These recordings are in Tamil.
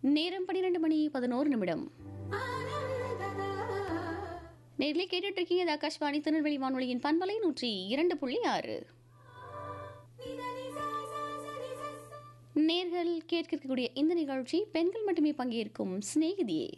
நேரம் பன்னிரெண்டு மணி பதினோரு நிமிடம் நேரிலே கேட்டுட்டு இருக்கீங்க இது ஆகாஷ்வாணி திருநெல்வேலி வானொலியின் பண்பலை நூற்றி இரண்டு புள்ளி ஆறு நேர்கள் கேட்க இருக்கக்கூடிய இந்த நிகழ்ச்சி பெண்கள் மட்டுமே பங்கேற்கும் சிநேகிதியே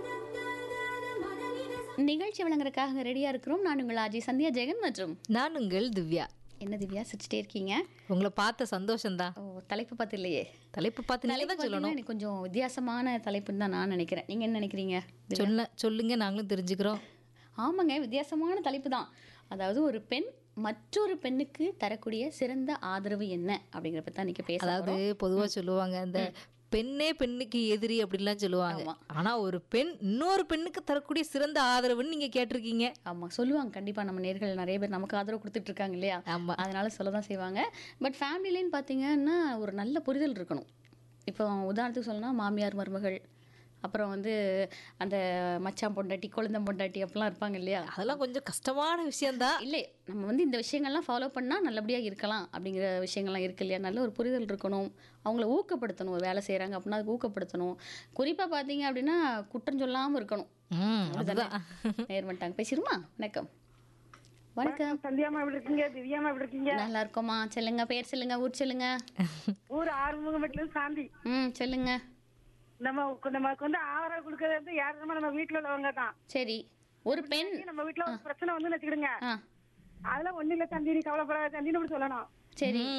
நிகழ்ச்சி வழங்குறதுக்காக ரெடியா இருக்கிறோம் நான் உங்கள் ஆஜி சந்தியா ஜெகன் மற்றும் நான் உங்கள் திவ்யா என்ன திவ்யா சிரிச்சிட்டே இருக்கீங்க உங்களை பார்த்த சந்தோஷம்தான் ஓ தலைப்பு பார்த்து இல்லையே தலைப்பு பார்த்து நீங்க தலைப்பு தான் சொல்லணும் பார்த்தீங்கன்னா எனக்கு கொஞ்சம் வித்தியாசமான தலைப்புன்னு தான் நான் நினைக்கிறேன் நீங்க என்ன நினைக்கிறீங்க சொல்ல சொல்லுங்க நாங்களும் தெரிஞ்சுக்கிறோம் ஆமாங்க வித்தியாசமான தலைப்பு தான் அதாவது ஒரு பெண் மற்றொரு பெண்ணுக்கு தரக்கூடிய சிறந்த ஆதரவு என்ன அப்படிங்கிற பத்தி தான் இன்னைக்கு பேச அதாவது பொதுவா சொல்லுவாங்க இந்த பெண்ணே பெண்ணுக்கு எதிரி அப்படின்லாம் சொல்லுவாங்க ஆமா. ஆனா ஒரு பெண் இன்னொரு பெண்ணுக்கு தரக்கூடிய சிறந்த ஆதரவுன்னு நீங்க கேட்டிருக்கீங்க ஆமா சொல்லுவாங்க கண்டிப்பா நம்ம நேர்கள் நிறைய பேர் நமக்கு ஆதரவு கொடுத்துட்டு இருக்காங்க இல்லையா ஆமா அதனால சொல்ல தான் செய்வாங்க பட் ஃபேமிலிலேன்னு பார்த்தீங்கன்னா ஒரு நல்ல புரிதல் இருக்கணும் இப்போ உதாரணத்துக்கு சொல்லணும்னா மாமியார் மருமகள் அப்புறம் வந்து அந்த மச்சான் பொண்டாட்டி குழந்தை பொண்டாட்டி அப்படிலாம் இருப்பாங்க இல்லையா அதெல்லாம் கொஞ்சம் கஷ்டமான விஷயம்தான் இல்லை நம்ம வந்து இந்த விஷயங்கள்லாம் ஃபாலோ பண்ணால் நல்லபடியாக இருக்கலாம் அப்படிங்கிற விஷயங்கள்லாம் இருக்கு இல்லையா நல்ல ஒரு புரிதல் இருக்கணும் அவங்கள ஊக்கப்படுத்தணும் ஒரு வேலை செய்கிறாங்க அப்படின்னா அதுக்கு ஊக்கப்படுத்தணும் குறிப்பாக பார்த்தீங்க அப்படின்னா குற்றம் சொல்லாமல் இருக்கணும் ம் அதுதான் நேர் பண்ணிட்டாங்க பேசிடுமா வணக்கம் வணக்கம் சந்தியாமா எப்படி இருக்கீங்க திவ்யாமா எப்படி இருக்கீங்க நல்லா இருக்கோமா சொல்லுங்க பேர் சொல்லுங்க ஊர் சொல்லுங்க ஊர் ஆறுமுகம் வீட்டுல சாந்தி ம் சொல்லுங்க நம்ம நமக்கு வந்து ஆதரவு கொடுக்கறது வந்து யாருமே நம்ம வீட்டுல உள்ளவங்க தான் சரி ஒரு பெண் நம்ம வீட்டுல ஒரு பிரச்சனை வந்து வச்சுக்கிடுங்க ஆ அதெல்லாம் ஒண்ணு இல்ல தந்தி நீ கவலைப்படாத தந்தின்னு அப்படி சொல்லணும் சரி